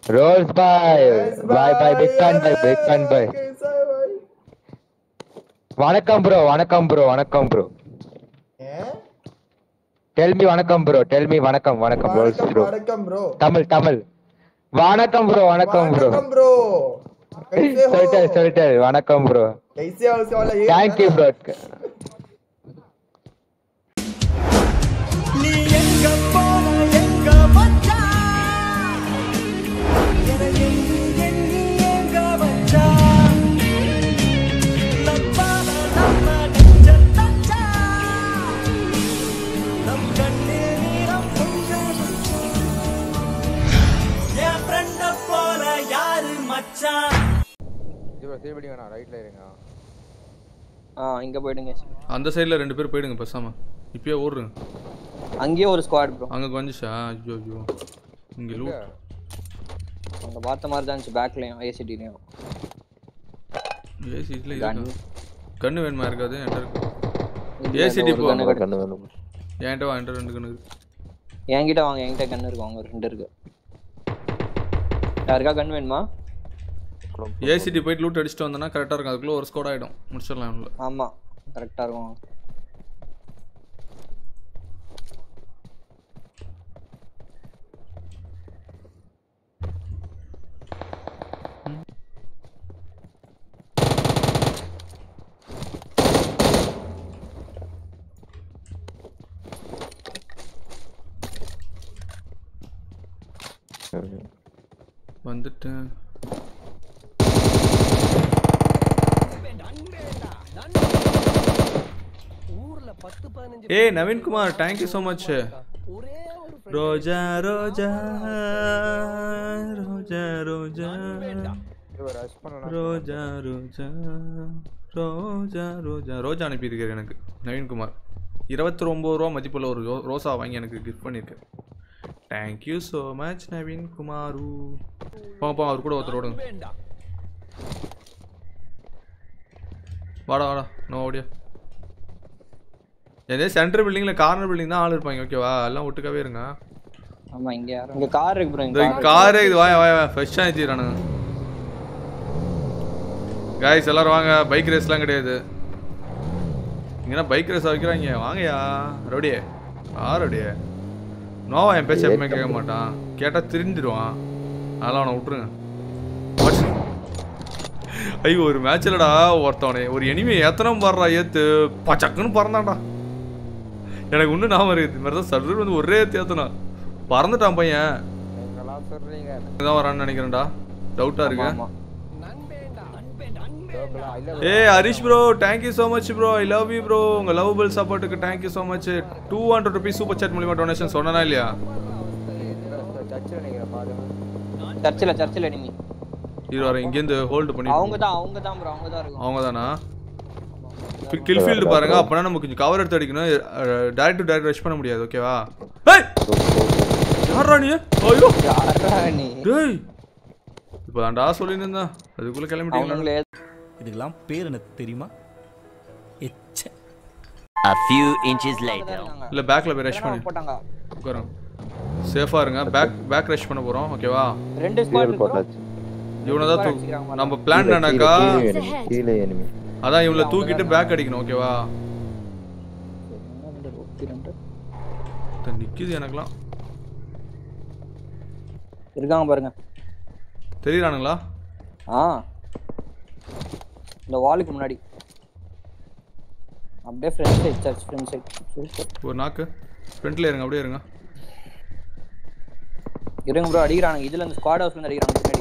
Rolle's பாய் பாய் பாய் பிக் ஃபேன் பாய் பிக் ஃபேன் பாய் कैसा है भाई வணக்கம் ப்ரோ வணக்கம் ப்ரோ வணக்கம் ப்ரோ हैं? டெல் மீ வணக்கம் ப்ரோ டெல் மீ வணக்கம் வணக்கம் ரோல்ஸ் வணக்கம் ப்ரோ வணக்கம் ப்ரோ தமிழ் தமிழ் வணக்கம் ப்ரோ வணக்கம் ப்ரோ வணக்கம் ப்ரோ कैसे हो சொல்லிட்டாரு சொல்லிட்டாரு வணக்கம் ப்ரோ कैसे हो उसका वाला ये தேங்க் யூ ப்ரோ நீ எங்க போன எங்க வச்சா என எண்ணி எண்ணி எங்க வச்சா நம்பால நம்ம நெஞ்ச தச்சா நம் கண்ணில் நீரம் கொஞ்சம் என் ஃப்ரெண்ட போல யாரு மச்சான் திருப்படி வேணாம் ரைட்ல இருங்க ஆ இங்க போயிடுங்க அந்த சைடில் ரெண்டு பேர் போயிடுங்க பேசாம இப்பயே ஓடுறேன் அங்கேயே ஒரு ஸ்குவாட் ப்ரோ அங்கே கொஞ்சிச்சா ஐயோ ஐயோ இங்கே லூட் அங்க பார்த்த மாதிரி தான் இருந்துச்சு பேக்லயும் ஏசிடிலயும் ஏசிடியில் Gun. இருக்கா கண்ணு வேணுமா இருக்காது என்கிட்ட இருக்கு இல்ல, ஏசிடி ஒரு போ gun கிடையாது. கண்ணு வேணும் என்கிட்ட வா என்கிட்ட ரெண்டு கண்ணு இருக்கு என்கிட்ட வாங்க என்கிட்ட கன் இருக்கு அவங்க ரெண்டு இருக்கு யாருக்கா கன் வேணுமா ஏசிடி போயிட்டு லூட் அடிச்சுட்டு வந்தோன்னா கரெக்டாக இருக்கும் அதுக்குள்ளே ஒரு ஸ்கோட் ஆகிடும் முடிச்சிடலாம் உள்ள ஆமா கரெக்டா இருக்கும் வந்துட்டேன் ஊர்ல பத்து பதினஞ்சு ஏய் நவீன்குமார் தேங்க்யூ ஸோ மச் ஒரே ஒரு ரோஜா ரோஜா ரோஜா ரோஜா ரோஜா ரோஜா ரோஜா ரோஜா ரோஜா அனுப்பியிருக்காரு எனக்கு நவீன்குமார் இருபத்தி ஒம்பது ரூபா மதிப்புள்ள ஒரு ரோ- ரோசா வாங்கி எனக்கு கிஃப்ட் பண்ணியிருக்காரு thank you so much Naveen Kumar போங்க போங்க அவர் கூட ஒருத்தர் ஓடுங்க வாடா வாடா நோ ஓடியா எதே சென்டர் பில்டிங்கில் கார்னர் பில்டிங் தான் ஆள் இருப்பாங்க ஓகேவா எல்லாம் ஒட்டுக்காவே இருங்க ஆமா இங்க யாரும் இங்க கார் இருக்கு ப்ரோ இந்த இங்க காரே இது வாய வாய ஃப்ரெஷ்ஷாக ஏற்றிடுறானுங்க காய்ஸ் எல்லாரும் வாங்க பைக் ரேஸ்லாம் கிடையாது இங்கன்னா பைக் ரேஸ் வைக்கிறாங்க வாங்கயா ரோடியே ஆ ரோடியே நோவா என் பேச்ச எப்பவுமே கேட்க மாட்டான் கேட்டால் திருந்திடுவான் அதெல்லாம் அவனை விட்டுருங்க Watch. ஐயோ ஒரு மேட்ச் இல்லடா ஒருத்தவனே ஒரு எனிமே எத்தனை பறா ஏத்து பச்சக்குன்னு பறந்தான்டா எனக்கு இன்னும் ஞாபகம் இருக்குது இது மாதிரி தான் சர்வர் வந்து ஒரே ஏத்து ஏத்தனா பறந்துட்டான் பையன் தான் வரான்னு நினைக்கிறேன்டா டவுட்டா இருக்கு ஆமா ஏ Harish bro thank you so much bro I love you bro உங்க லவபிள் சப்போர்ட்டுக்கு thank you so much two hundred rupees super chat மூலியமா டொனேஷன் சொன்னா இல்லையா சர்ச்சில் சர்ச்சில் நீங்க இது வர இங்கேருந்து ஹோல்டு பண்ணி அவங்க தான் அவங்க தான் ப்ரோ அவங்க தான் இருக்கும் அவங்க தானா கில் ஃபீல்டு பாருங்க அப்பனா நம்ம கொஞ்சம் கவர் எடுத்து அடிக்கணும் டேரக்ட் டு டேரக்ட் ரஷ் பண்ண முடியாது ஓகேவா ஏய் யாரா நீ ஐயோ யாரா நீ டேய் இப்போ தான்டா சொல்லியிருந்தேன் அதுக்குள்ள கிளம்பிட்டீங்களா அவங்களே இதுக்கெல்லாம் பேர் என்ன தெரியுமா எச்ச A few inches later. இல்ல பேக்ல போய் ரஷ் பண்ணி போட்டாங்க உட்காருங்க சேஃபா இருங்க பேக் பேக் ரஷ் பண்ண போறோம் ஓகேவா ரெண்டு ஸ்குவாட் இருக்கு இவனை தான் தூ நம்ம பிளான் என்னக்கா கீழே enemy. அதான் இவளை தூக்கிட்டு பேக் அடிக்கணும் ஓகேவா த- நிக்குது எனக்குலாம் இருக்காங்க பாருங்க தெரியுறானுங்களா ஆ இந்த வாலுக்கு முன்னாடி அப்படியே front side church front side super ஒரு நாக்கு ஃப்ரண்ட்ல இருங்க அப்படியே இருங்க இருங்க ப்ரோ அடிக்கிறானுங்க இதுல இந்த ஸ்குவாட் ஹவுஸ்ல இருந்து அடிக்கிறாங்க பின்னாடி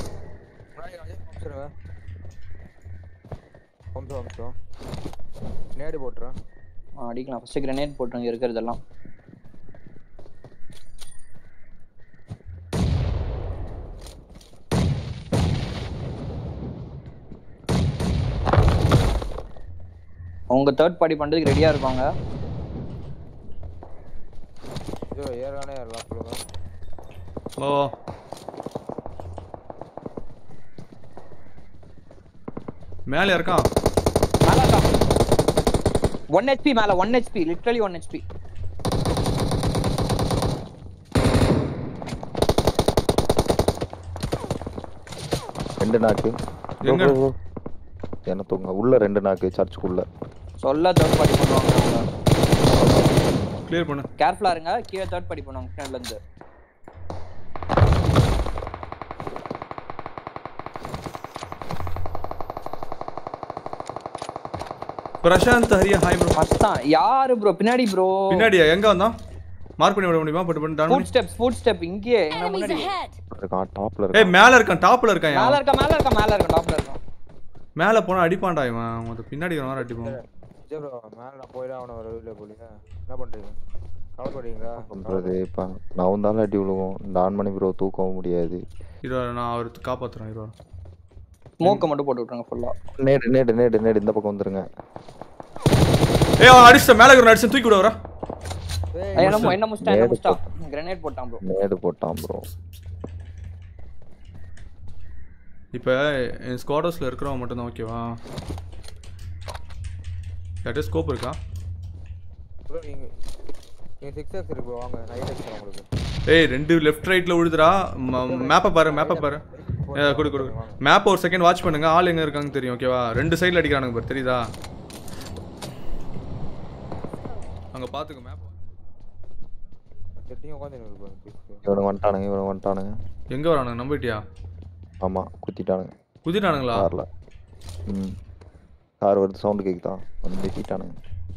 அம்சம் அம்சம் நேடு போட்டுறேன் ஆ, அடிக்கலாம் ஃபர்ஸ்ட் கிரனேட் போட்டுருங்க இருக்கிறதெல்லாம் அவங்க தேர்ட் பார்ட்டி பண்றதுக்கு ரெடியா இருப்பாங்க ஐயோ ஏறானே ஏறலாம் சொல்லுங்க ஓ மேலே இருக்கான் மேல ஒன் ஹெச்பி மேல one HP literally one HP ரெண்டு நாக்கு எங்க? bro, bro, bro. என்ன தூங்க உள்ள ரெண்டு நாக்கு சர்ச்சுக்குள்ள சொல்ல தேர்ட் பார்ட்டி பண்ணுவாங்க அவங்க கிளியர் பண்ணு கேர்ஃபுல்லா இருங்க கீழே தேர்ட் பார்ட்டி பண்ணுவாங்க ஃப்ரண்ட்ல இருந்து பிரசாந்த் ஹரியா ஹாய் ப்ரோ ஃபர்ஸ்ட் தான் யாரு ப்ரோ பின்னாடி ப்ரோ பின்னாடியா எங்க வந்தான் மார்க் பண்ணி விட முடியுமா பட்டு பண்ணி down ஃபுட் பண்ணி ஸ்டெப்ஸ் ஃபுட் ஸ்டெப் இங்கே எங்க Enemies முன்னாடி ahead! இருக்கான் டாப்ல ஏய் இருக்கான் மேல இருக்கான் டாப்ல இருக்கான் மேல அவன். இருக்க மேல இருக்க மேல இருக்க டாப்ல இருக்க மேல போனா அடிப்பான்டா இவன் மொத்த பின்னாடி வரவன் அடிப்பான் விஜய் ப்ரோ மேல நான் போயிட அவன வரவில்லை போலீங்க என்ன பண்றீங்க கவலைப்படுறீங்களா பண்றது இப்ப நான் வந்தாலும் அடி விழுகும் டான் பண்ணி ப்ரோ தூக்கவும் முடியாது இருவாரு நான் அவர் காப்பாத்துறேன் இருவாரு ஸ்மோக்க மட்டும் போட்டு விட்டுருங்க ஃபுல்லா நேடு நேடு நேடு நேடு இந்த பக்கம் வந்துருங்க ஏய் அவன் அடிச்சிட்ட மேல இருக்கிற அடிச்சு தூக்கி விட வரா என்ன என்ன முஸ்டா என்ன நேடு முஸ்டா கிரனேட் போட்டான் ப்ரோ நேடு போட்டான் ப்ரோ இப்போ என் ஸ்குவாடர்ஸில் இருக்கிறவன் மட்டும்தான் ஓகேவா யார்கிட்ட ஸ்கோப் இருக்கா ப்ரோ நீங்க நீங்க சிக்ஸ் எக்ஸ் இருக்கு bro, வாங்க நான் எயிட் எக்ஸ் உங்களுக்கு ஏய் ரெண்டு லெஃப்ட் ரைட்ல விழுதுடா மேப்பை பாரு மேப்பை பாரு ஏ, கொடு கொடு மேப் ஒரு செகண்ட் வாட்ச் பண்ணுங்க ஆள் எங்க இருக்காங்க தெரியும் ஓகேவா ரெண்டு சைடுல அடிக்கிறானுங்க பாரு தெரியுதா அங்க பாத்துக்க மேப் இவனுங்க வந்துட்டானுங்க இவனுங்க வந்துட்டானுங்க எங்க வரானுங்க நம்பிட்டியா ஆமா குத்திட்டானுங்க குதிட்டானுங்களா கார்ல ம் கார் வருது சவுண்ட் கேக்குதா வந்து வெட்டிட்டானுங்க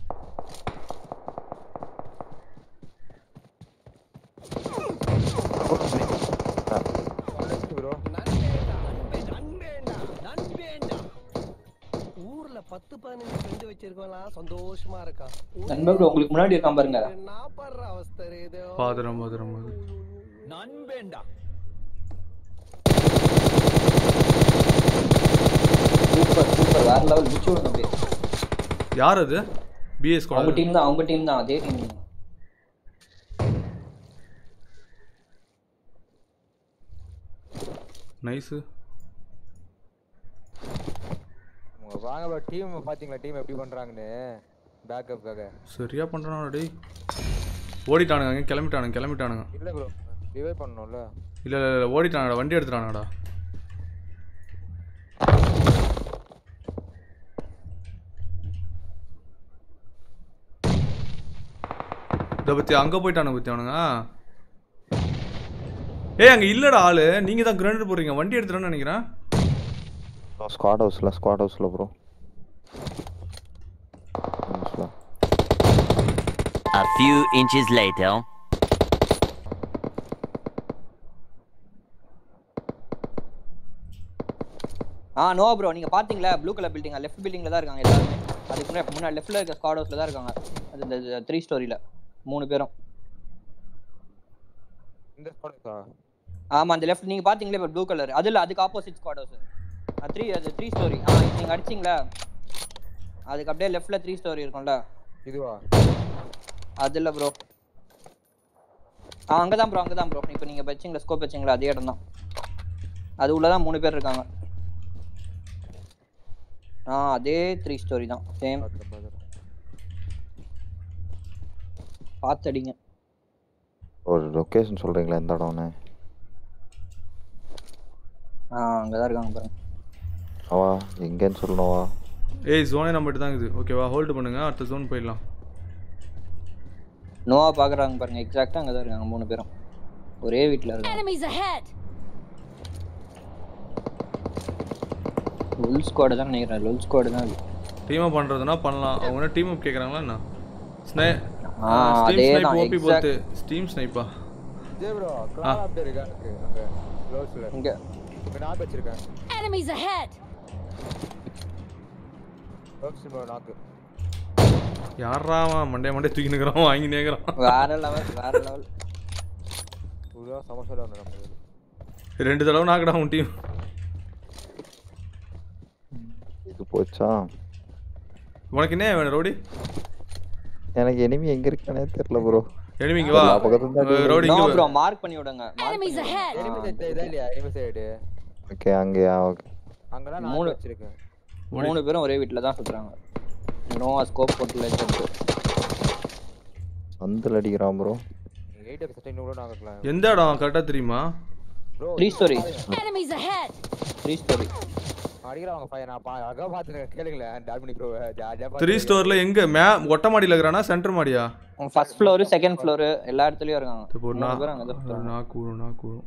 ஊர்ல பத்து பதினஞ்சு ஃப்ரெண்டு வச்சிருக்கலாம் சந்தோஷமா இருக்கான் நண்பர் ப்ரோ உங்களுக்கு முன்னாடி இருக்கான் பாருங்க நான் படுற அவஸ்தை இது பாதுரம் பாதுரம் நண்பேண்டா சூப்பர் சூப்பர் வேற லெவல் முடிச்சு விடுங்க அப்படியே யார் அது பிஎஸ் அவங்க ஸ்குவாட் டீம் தான் அவங்க டீம் தான் அதே டீம் நைஸு வாங்க ப்ரோ டீம் பாத்தீங்களா டீம் எப்படி பண்றாங்கன்னு பேக்கப்காக சரியா பண்றானா டேய் ஓடிட்டானுங்க அங்க கிளம்பிட்டானுங்க கிளம்பிட்டானுங்க இல்ல ப்ரோ ரிவைவ் பண்ணணும்ல இல்ல இல்ல இல்ல ஓடிட்டானுடா வண்டி எடுத்துட்டானுடா இதை பத்தி அங்க போயிட்டானுங்க பத்தி அவனுங்க ஏய் அங்க இல்லடா ஆளு நீங்க தான் கிரேனேட் போடுறீங்க வண்டி எடுத்துறேன்னு நினைக்கிறேன் ஸ்குவாட் ஹவுஸ்ல ஸ்குவாட் ஹவுஸ்ல bro A few inches later. ஆ நோ ப்ரோ நீங்க பாத்தீங்களா ப்ளூ கலர் பில்டிங் லெஃப்ட் பில்டிங்ல தான் இருக்காங்க எல்லாருமே அதுக்கு முன்னாடி முன்னாடி லெஃப்ட்ல இருக்க ஸ்குவாட் ஹவுஸ்ல தான் இருக்காங்க அது இந்த த்ரீ ஸ்டோரியில மூணு பேரும் இந்த ஸ்குவாட் ஹவுஸா ஆமா அந்த லெஃப்ட் நீங்க பாத்தீங்களா இப்போ ப்ளூ கலர் அது இல்ல அதுக்கு ஆப்போசிட் ஸ்குவாட் ஹவுஸ் த்ரீ அது த்ரீ ஸ்டோரி ஆ நீங்க அடிச்சீங்களா அதுக்கு அப்படியே லெஃப்ட்ல த்ரீ ஸ்டோரி இருக்கும்ல இதுவா அது இல்ல ப்ரோ ஆ அங்கதான் ப்ரோ அங்கதான் ப்ரோ இப்போ நீங்க வச்சீங்களா ஸ்கோப் வச்சீங்களா அதே இடம் தான் அது உள்ளதான் மூணு பேர் இருக்காங்க ஆ அதே த்ரீ ஸ்டோரி தான் சேம் பார்த்து அடிங்க ஒரு லொகேஷன் சொல்றீங்களா எந்த இடம்னு ஆ அங்கதான் இருக்காங்க பாருங்க அவா எங்கன்னு சொல்லணும்வா ஏய் ஜோனே நம்மகிட்ட தான் இருக்குது ஓகேவா ஹோல்டு பண்ணுங்க அடுத்த ஜோன் போயிடலாம் நோவா பாக்குறாங்க பாருங்க எக்ஸாக்ட்டா அங்கதான் இருக்காங்க மூணு பேரும் ஒரே வீட்ல இருக்காங்க Enemies ahead! உள் ஸ்குவாடு தான் நினைக்கிறேன் உள் ஸ்குவாடு தான் அது டீம் அப் பண்றதுனா பண்ணலாம் அவங்க டீம் அப் கேக்குறாங்களா என்ன ஸ்னை ஆ, ஸ்டீம் அதேதான், ஸ்னைப் ஓபி exact. போட்டு ஸ்டீம் ஸ்னைப்பா ஜெய் ப்ரோ ஆ. கிரால் அப்டேட் இருக்கா எனக்கு அங்க க்ளோஸ்ல இங்க இப்ப நான் வச்சிருக்கேன் Enemies ahead! க்ளோஸ் ப்ரோ நாக்கு யாரா அவன் மண்டே மண்டே தூக்கி நிக்கிறான் வாங்கி நேக்குறான் வேற லெவல் வேற லெவல் பூரா சமஸ்டர் ஒன்று நம்ம இதுல. ரெண்டு தடவை நாக்கடா உன் டீம் இது போச்சா உனக்கு என்ன வேணும் ரோடி எனக்கு எனிமி எங்க இருக்கானே தெரியல ப்ரோ enemy இங்க வா எல்லா பக்கத்துலயும் தான் அஹ் ரோடி நோ இங்க ப்ரோ வா. மார்க் பண்ணி விடுங்க mark பண்ணி Enemies விடுங்க. ahead! எனிமி சைடு இதா இல்லையா எனிமி சைடு ஓகே அங்கயா ஓகே அங்கதான் மூணு. நான் வச்சிருக்கேன் மூணு பேரும் ஒரே வீட்ல தான் சுத்துறாங்க நோவா ஸ்கோப் போட்டுல வச்சிருக்கு சந்தில் அடிக்கிறான் ப்ரோ எயிட் எக்ஸ் கூட நாக்கலாம் எந்த இடம் கரெக்டா தெரியுமா bro three storey Enemies ahead! Three storey அடிக்கிறாங்க பையன் நான் பா அக்கா பார்த்துருக்கேன் கேளுங்களேன் டால்மணி ப்ரோ ஜாலியாக த்ரீ ஸ்டோர்ல எங்க மே மொட்டை மாடியில இருக்கிறானா சென்டர் மாடியா ஃபர்ஸ்ட் ஃப்ளோர் செகண்ட் ஃப்ளோர் எல்லா இடத்துலயும் இருக்காங்க இப்போ ஒரு மூணு நா- பேர் அங்க தான் ஒரு இருக்காங்க. நாக்கு விழும் நாக்கு விழும்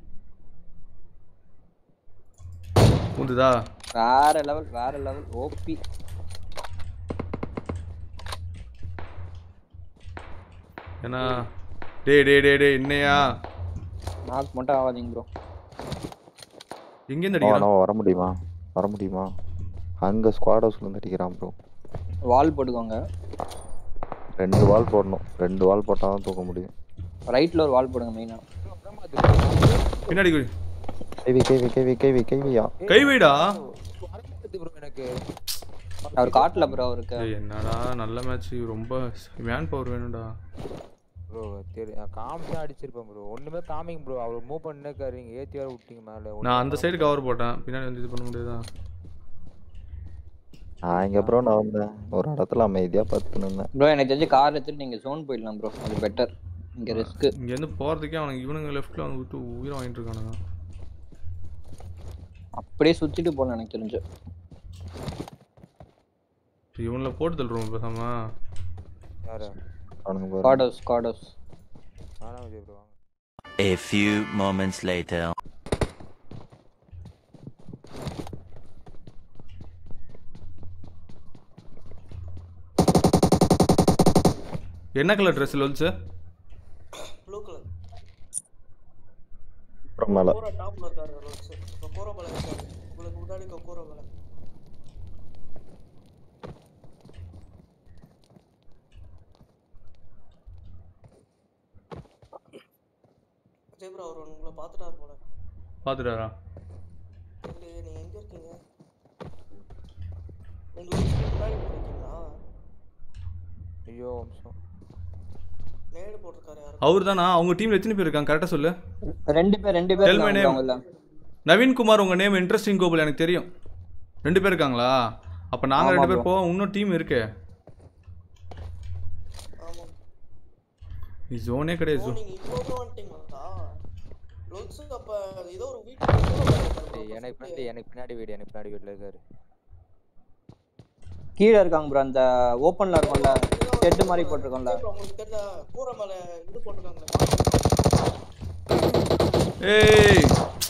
புந்துதா வேற லெவல் வேற லெவல் ஓபி ஏன்னா டேய் டேய் டேய் டேய் என்னையா நாக் மட்டும் ஆகாதீங்க ப்ரோ எங்கேருந்து நோ அடிக்கிறான் நோ வர முடியுமா வர முடியுமா அங்கே ஸ்குவாட் ஹவுஸ்லேருந்து அடிக்கிறான் ப்ரோ வால் போட்டுக்கோங்க ரெண்டு வால் போடணும் ரெண்டு வால் போட்டால் தான் தூக்க முடியும் ரைட்ல ஒரு வால் போடுங்க மெயினா பின்னாடி குடி. கேவி கேவி கேவி கேவி கேவியா கை வைடா ப்ரோ எனக்கு அவர் காட்டல ப்ரோ அவருக்கு ஏய், என்னடா நல்ல மேட்ச் ரொம்ப மேன் பவர் வேணும்டா ப்ரோ தெரி காமிச்சா அடிச்சிருப்பேன் ப்ரோ ஒண்ணுமே காமிங்க ப்ரோ அவர் மூவ் பண்ணிருக்காரு நீங்க ஏத்தி வேற விட்டீங்க மேல நான் அந்த சைடு கவர் போட்டேன் பின்னாடி வந்து இது பண்ண முடியாதா நான் இங்க ப்ரோ நான் வந்தேன் ஒரு இடத்துல அமைதியா பார்த்து நின்னேன் ப்ரோ எனக்கு தெரிஞ்சு கார் எடுத்துட்டு நீங்க ஜோன் போயிடலாம் ப்ரோ அது பெட்டர் இங்க ரிஸ்க் இங்க இருந்து போறதுக்கே அவனுக்கு இவனுங்க லெஃப்ட்ல வந்து விட்டு உயிரை வாங்கிட்டு இருக்கானுங்க அப்படியே சுத்திட்டு போகலாம் எனக்கு தெரிஞ்சு இவனில் போட்டு தள்ளுறோம் பேசாம யாரு அவனுங்க பாரு ஸ்காட் ஹவுஸ் ஸ்காட் ஹவுஸ் நானா Vijay bro A few moments later. என்ன கலர் ட்ரெஸ் லொல்ஸ் ப்ளூ கலர் அப்புறம் மேல கோரா டாப்ல இருக்காரு ரோட்ஸ் இப்போ கோரா பல இருக்காரு உங்களுக்கு முன்னாடி இருக்க கோரா பல விஜய் ப்ரோ அவர் உங்களை பார்த்துட்டாரு போல பார்த்துட்டாரா இல்லையே நீங்க எங்க இருக்கீங்க நீங்க ரோட்ஸ்க்கு முன்னாடி இருக்கீங்களா ஐயோ நிமிஷம் நேடு போட்டிருக்காரு யாரு அவர் தானா அவங்க டீம்ல எத்தனை பேர் இருக்காங்க கரெக்டாக சொல்லு ரெண்டு பேர் ரெண்டு பேர் Tell my இருக்காங்க name. அவங்கல்ல நவீன்குமார் உங்க நேம் இன்ட்ரெஸ்டிங் கோகுல் எனக்கு தெரியும் ரெண்டு பேர் இருக்காங்களா அப்ப நாங்க ஆமா ரெண்டு பேர் bro. போவோம் இன்னும் டீம் இருக்கே ஆமா நீ ஜோனே கிடையாது ஓ ஜோன் நீங்க இவ்வளோ தூரம் வந்துட்டீங்களா ரோட்ஸ் அப்ப ஏதோ ஒரு வீட்டுக்கு டேய், எனக்கு பின்னாடி எனக்கு பின்னாடி வீடு எனக்கு பின்னாடி வீட்டுல இருக்காரு கீழே இருக்காங்க ப்ரோ அந்த ஓப்பன்ல இருக்கும்ல ஷெட் மாதிரி போட்டிருக்கோம்ல விஜய் bro, உங்களுக்கு தெரியல கூரை மேல இது போட்டிருக்காங்களே ஏய்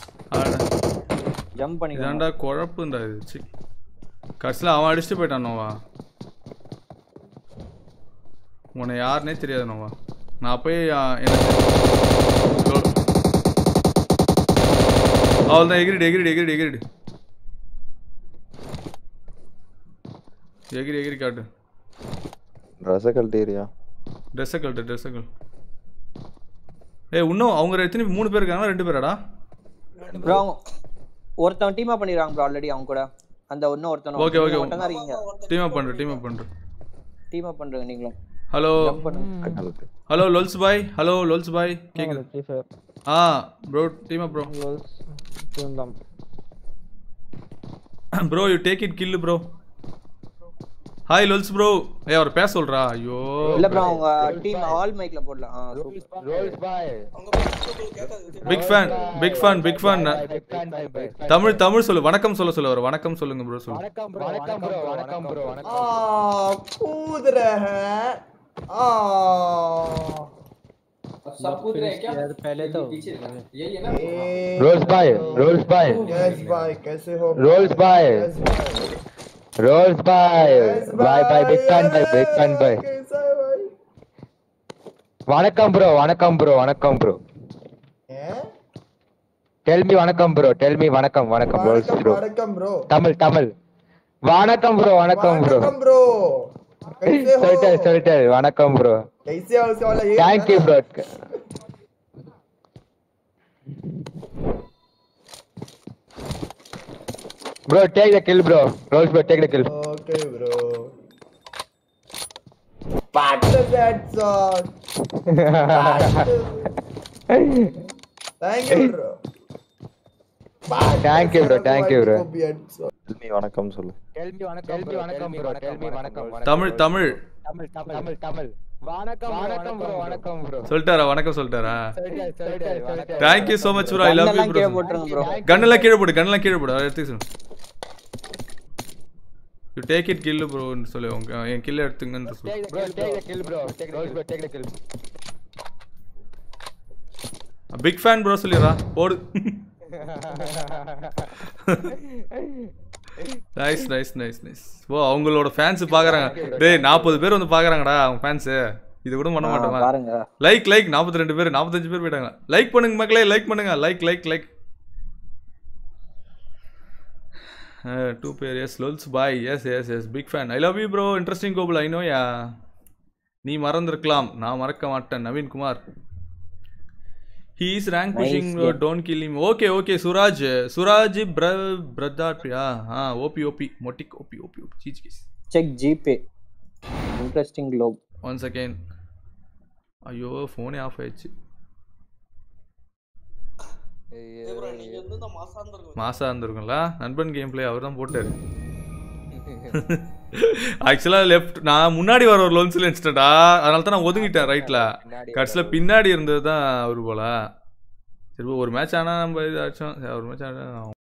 ஜம்ப் பண்ணிக்கோங்க இதாண்டா குழப்புண்டா இது சி கடைசியில் அவன் அடிச்சுட்டு போயிட்டான் நோவா உன்னை யாருனே தெரியாது நோவா நான் போய் ஆ, எனக்கு அவள் தான் எகிரிடு எகிரிடு எகிரிடு எகிரிடு எகிரி எகிரி காட்டு ட்ரெஸ்ஸை கழட்டிறியா ட்ரெஸ்ஸை கழட்டு ட்ரெஸ்ஸை கழட்டு ஏய் இன்னும் அவங்க எத்தனை மூணு பேர் இருக்காங்களா ரெண்டு பேராடா ப்ரோ அவங்க ஒருத்தன் டீமா பண்ணிடுறாங்க ப்ரோ ஆல்ரெடி அவங்க கூட அந்த இன்னும் ஒருத்தன் Okay, okay. மட்டும் தான் இருக்கீங்க டீம் அப் பண்ணுறேன் டீம் அப் பண்ணுறேன் டீம் அப் பண்றீங்க நீங்களும் ஹலோ ஜம்ப் பண்ணுங்க கழட்டு ஹலோ லோல்ஸ் பாய் ஹலோ லோல்ஸ் பாய் கேக்குது ஆ bro team up bro bro you take it kill bro hi லோல்ஸ் ப்ரோ ஏய் அவர் பேச சொல்றா ஐயோ இல்ல ப்ரோ அவங்க டீம் ஆல் மைக்ல போடலாம் ஆ, super. ரோல்ஸ் பாய் அவங்க பேசுறது உங்களுக்கு கேட்காது Vijay bro. Big fan big fan big fan Tamil Tamil சொல்லு வணக்கம் சொல்ல சொல்ல அவர் வணக்கம் சொல்லுங்க ப்ரோ சொல்லு வணக்கம் ப்ரோ வணக்கம் ப்ரோ வணக்கம் ப்ரோ வணக்கம் आ कूद रहे हैं आ ए, रोल्स भाई रोल्स भाई यस भाई कैसे हो रोल्स भाई यस भाई रोल्स भाई yes bye bye big fan bye अरे, बिग फैन बाय कैसा है भाई வணக்கம் ப்ரோ வணக்கம் ப்ரோ வணக்கம் ப்ரோ हैं? டெல் மீ வணக்கம் ப்ரோ டெல் மீ வணக்கம் வணக்கம் ரோல்ஸ் वणकम ப்ரோ वणकम ब्रो தமிழ் தமிழ் வணக்கம் ப்ரோ வணக்கம் ப்ரோ वणकम ब्रो कैसे हो சொல்லிட்டாரு சொல்லிட்டாரு வணக்கம் ப்ரோ कैसे हो उससे वाला ये thank you bro bro take the kill bro Rolls bro take the kill okay bro Part that song. Thank you bro. Thank you, bro. Thank you, bro. Copy and song. Tell me வணக்கம் சொல்லு tell me வணக்கம் tell me வணக்கம் bro tell me வணக்கம் தமிழ் தமிழ் தமிழ் தமிழ் தமிழ் தமிழ் வணக்கம் வணக்கம் bro வணக்கம் bro சொல்லிட்டாரா வணக்கம் சொல்லிட்டாரா சொல்லிட்டாரு சொல்லிட்டாரு வணக்கம் thank you so much bro I love you கண்ணெல்லாம் ப்ரோ கீழே போட்டுருங்க ப்ரோ கண்ணெல்லாம் கீழே போடு கண்ணெல்லாம் கீழே போடு அதை எடுத்து சொல்லு யூ டேக் இட் கில்லு ப்ரோன்னு சொல்லு உங்க என் கில்ல எடுத்துங்கன்னு சொல்லு bro take the kill bro take the take the kill big fan bro சொல்லிடுறா போடு நைஸ் நைஸ் நைஸ் நைஸ் ஓ அவங்களோட ஃபேன்ஸ் பார்க்கறாங்க டேய் நாற்பது பேர் வந்து பார்க்கறாங்கடா அவங்க ஃபேன்ஸு இது கூட பண்ண மாட்டோமா பாருங்க லைக் லைக் நாற்பத்தி ரெண்டு பேர் நாற்பத்தஞ்சு பேர் போயிட்டாங்க லைக் பண்ணுங்க மக்களே லைக் பண்ணுங்க லைக் லைக் லைக் டூ பேர் எஸ் லோல்ஸ் பாய் yes yes yes big fan I love you bro interesting கோபுல் ஐ நோ யா நீ மறந்திருக்கலாம் நான் மறக்க மாட்டேன் Naveen Kumar he is rank pushing don't kill him okay okay Suraj Suraj பிர பிரதாப்யா ஆ ஓபி ஓபி மொட்டிக் ஓபி ஓபி ஓபி சீச் கேஸ் செக் ஜிபே இன்ட்ரெஸ்டிங் லோக் ஒன் செகண்ட் ஐயோ ஃபோனே ஆஃப் ஆயிடுச்சு ஏய் bro, நீங்க வந்து இந்த மாசாந்தம் இருக்கும் மாசா இருந்திருக்கும்ல நண்பன் கேம் பிளே அவர் தான் போட்டாரு ஆக்சுவலாக லெஃப்ட் நான் முன்னாடி வர ஒரு லோன்ஸில் இன்ஸ்டண்டா அதனால தான் நான் ஒதுங்கிட்டேன் ரைட்டில் கடைசியில் பின்னாடி இருந்தது தான் அவர் போல சரி ஒரு மேட்ச் ஆனால் நம்ம இதாச்சும் சரி, ஒரு மேட்ச் ஆனால்